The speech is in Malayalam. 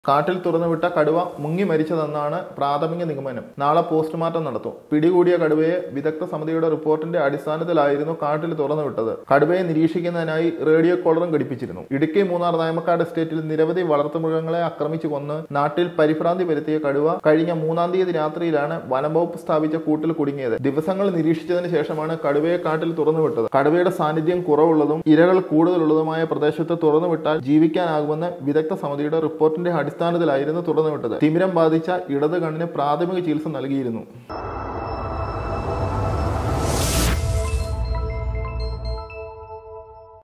കാട്ടിൽ തുറന്നുവിട്ട കടുവ മുങ്ങി മരിച്ചതെന്നാണ് പ്രാഥമിക നിഗമനം നാളെ പോസ്റ്റ്മോർട്ടം നടത്തും പിടികൂടിയ കടുവയെ വിദഗ്ധ സമിതിയുടെ റിപ്പോർട്ടിന്റെ അടിസ്ഥാനത്തിലായിരുന്നു കാട്ടിൽ തുറന്നുവിട്ടത് കടുവയെ നിരീക്ഷിക്കുന്നതിനായി റേഡിയോ കോളറും ഘടിപ്പിച്ചിരുന്നു ഇടുക്കി മൂന്നാർ നായമക്കാട് എസ്റ്റേറ്റിൽ നിരവധി വളർത്തുമൃഗങ്ങളെ ആക്രമിച്ചു കൊന്ന് നാട്ടിൽ പരിഭ്രാന്തി വരുത്തിയ കടുവ കഴിഞ്ഞ മൂന്നാം തീയതി രാത്രിയിലാണ് വനംവകുപ്പ് സ്ഥാപിച്ച കൂട്ടിൽ കുടുങ്ങിയത് ദിവസങ്ങൾ നിരീക്ഷിച്ചതിന് ശേഷമാണ് കടുവയെ കാട്ടിൽ തുറന്നുവിട്ടത് കടുവയുടെ സാന്നിധ്യം കുറവുള്ളതും ഇരകൾ കൂടുതലുള്ളതുമായ പ്രദേശത്ത് തുറന്നുവിട്ടാൽ ജീവിക്കാനാകുമെന്ന് വിദഗ്ധ സമിതിയുടെ റിപ്പോർട്ടിന്റെ അടിസ്ഥാനത്തിലായിരുന്നു തുറന്നുവിട്ടത് തിമിരം ബാധിച്ച ഇടത് കണ്ണിന് പ്രാഥമിക ചികിത്സ നൽകിയിരുന്നു